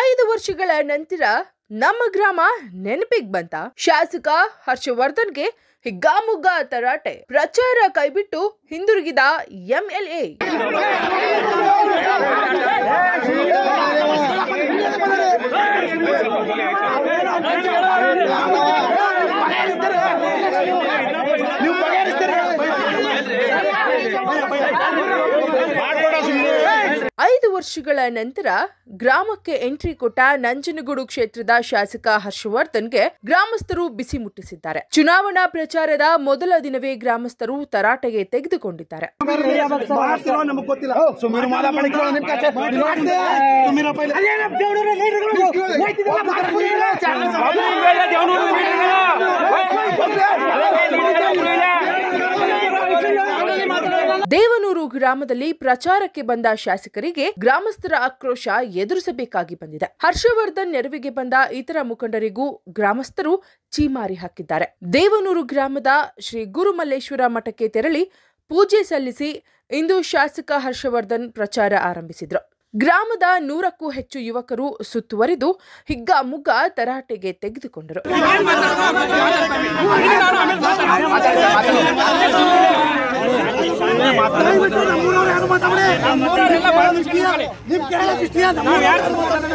ಐದು ವರ್ಷಗಳ ನಂತರ ನಮ್ಮ ಗ್ರಾಮ ನೆನಪಿಗ್ ಬಂತ ಶಾಸಕ ಹರ್ಷವರ್ಧನ್ಗೆ ಹಿಗ್ಗಾಮುಗ್ಗ ತರಾಟೆ ಪ್ರಚಾರ ಕೈಬಿಟ್ಟು ಹಿಂದಿರುಗಿದ ಎಂಎಲ್ಎ ನೀವು ಬಗೆಹರಿಸ್ತೀರಿ ಮಾಡ್ಬೇಡ ಸುಮ್ಮನೆ ಐದು ವರ್ಷಗಳ ನಂತರ ಗ್ರಾಮಕ್ಕೆ ಎಂಟ್ರಿ ಕೊಟ್ಟ ನಂಜನಗೂಡು ಕ್ಷೇತ್ರದ ಶಾಸಕ ಹರ್ಷವರ್ಧನ್ಗೆ ಗ್ರಾಮಸ್ಥರು ಬಿಸಿ ಮುಟ್ಟಿಸಿದ್ದಾರೆ ಚುನಾವಣಾ ಪ್ರಚಾರದ ಮೊದಲ ದಿನವೇ ಗ್ರಾಮಸ್ಥರು ತರಾಟೆಗೆ ತೆಗೆದುಕೊಂಡಿದ್ದಾರೆ ಮಾಡ್ತಿರೋ ನಮಗ್ ಗೊತ್ತಿಲ್ಲ ಸುಮೀರ್ ಮಾಲ ಮಾಡಿಕೊಳ್ಳೋ ನಿಮ್ ಕಥೆ ಸುಮೀರ ಪೈಲೆ ದೇವನೂರು ಗ್ರಾಮದಲ್ಲಿ ಪ್ರಚಾರಕ್ಕೆ ಬಂದ ಶಾಸಕರಿಗೆ ಗ್ರಾಮಸ್ಥರ ಆಕ್ರೋಶ ಎದುರಿಸಬೇಕಾಗಿ ಬಂದಿದೆ ಹರ್ಷವರ್ಧನ್ ನೆರವಿಗೆ ಬಂದ ಇತರ ಮುಖಂಡರಿಗೂ ಗ್ರಾಮಸ್ಥರು ಚೀಮಾರಿ ಹಾಕಿದ್ದಾರೆ ದೇವನೂರು ಗ್ರಾಮದ ಶ್ರೀ ಗುರುಮಲ್ಲೇಶ್ವರ ಮಠಕ್ಕೆ ತೆರಳಿ ಪೂಜೆ ಸಲ್ಲಿಸಿ ಇಂದು ಶಾಸಕ ಹರ್ಷವರ್ಧನ್ ಪ್ರಚಾರ ಆರಂಭಿಸಿದ್ರು ಗ್ರಾಮದ ನೂರಕ್ಕೂ ಹೆಚ್ಚು ಯುವಕರು ಸುತ್ತುವರಿದು ಹಿಗ್ಗಾಮುಗ್ಗ ತರಾಟೆಗೆ ತೆಗೆದುಕೊಂಡರು ನಿಮ್ ಕೇರಳ ದೃಷ್ಟಿಯ ನಮ್ಮೂರು ಯಾರು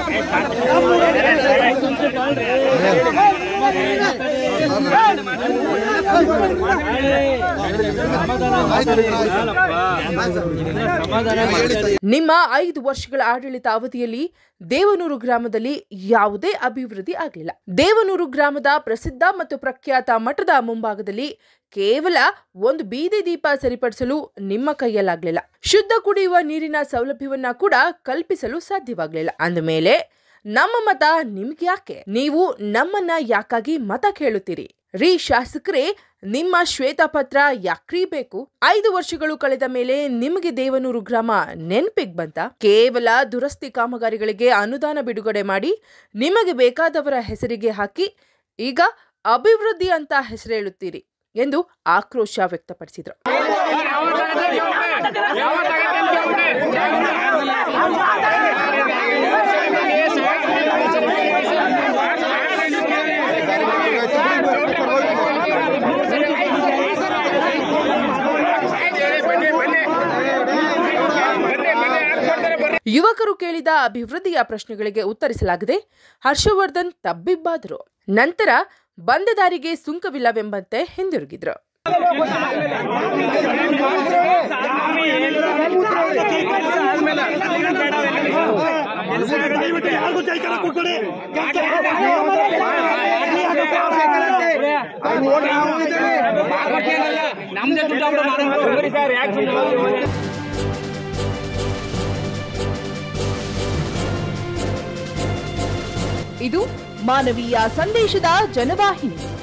ನಿಮ್ಮ ಐದು ವರ್ಷಗಳ ಆಡಳಿತ ಅವಧಿಯಲ್ಲಿ ದೇವನೂರು ಗ್ರಾಮದಲ್ಲಿ ಯಾವುದೇ ಅಭಿವೃದ್ಧಿ ಆಗಲಿಲ್ಲ ದೇವನೂರು ಗ್ರಾಮದ ಪ್ರಸಿದ್ಧ ಮತ್ತು ಪ್ರಖ್ಯಾತ ಮಠದ ಮುಂಭಾಗದಲ್ಲಿ ಕೇವಲ ಒಂದು ಬೀದಿ ದೀಪ ಸರಿಪಡಿಸಲು ನಿಮ್ಮ ಕೈಯಲ್ಲಾಗ್ಲಿಲ್ಲ ಶುದ್ಧ ಕುಡಿಯುವ ನೀರಿನ ಸೌಲಭ್ಯವನ್ನ ಕೂಡ ಕಲ್ಪಿಸಲು ಸಾಧ್ಯವಾಗ್ಲಿಲ್ಲ ಅಂದಮೇಲೆ ನಮ್ಮ ಮತ ನಿಮ್ಗೆ ಯಾಕೆ ನೀವು ನಮ್ಮನ್ನ ಯಾಕಾಗಿ ಮತ ಕೇಳುತ್ತೀರಿ ರೀ ಶಾಸಕರೇ ನಿಮ್ಮ ಶ್ವೇತಪತ್ರ ಯಾಕ್ರೀ ಬೇಕು ಐದು ವರ್ಷಗಳು ಕಳೆದ ಮೇಲೆ ನಿಮಗೆ ದೇವನೂರು ಗ್ರಾಮ ನೆನ್ಪಿಗ್ ಬಂತ ಕೇವಲ ದುರಸ್ತಿ ಕಾಮಗಾರಿಗಳಿಗೆ ಅನುದಾನ ಬಿಡುಗಡೆ ಮಾಡಿ ನಿಮಗೆ ಬೇಕಾದವರ ಹೆಸರಿಗೆ ಹಾಕಿ ಈಗ ಅಭಿವೃದ್ಧಿ ಅಂತ ಹೆಸರೇಳುತ್ತೀರಿ ಎಂದು ಆಕ್ರೋಶ ವ್ಯಕ್ತಪಡಿಸಿದರು ಯುವಕರು ಕೇಳಿದ ಅಭಿವೃದ್ಧಿಯ ಪ್ರಶ್ನೆಗಳಿಗೆ ಉತ್ತರಿಸಲಾಗದೆ ಹರ್ಷವರ್ಧನ್ ತಬ್ಬಿಬ್ಬಾದರು ನಂತರ ಬಂದ ದಾರಿಗೆ ಸುಂಕವಿಲ್ಲವೆಂಬಂತೆ ಹಿಂದಿರುಗಿದ್ರು ಯಾರಿಗೂ ಜೈಕಾರ ಕೊಟ್ಕೊಡಿ ನಮ್ದೇ ದುಡ್ಡು ಸರ್ ಯಾಕೆ ಇದು ಮಾನವೀಯ ಸಂದೇಶದ ಜನವಾಹಿನಿ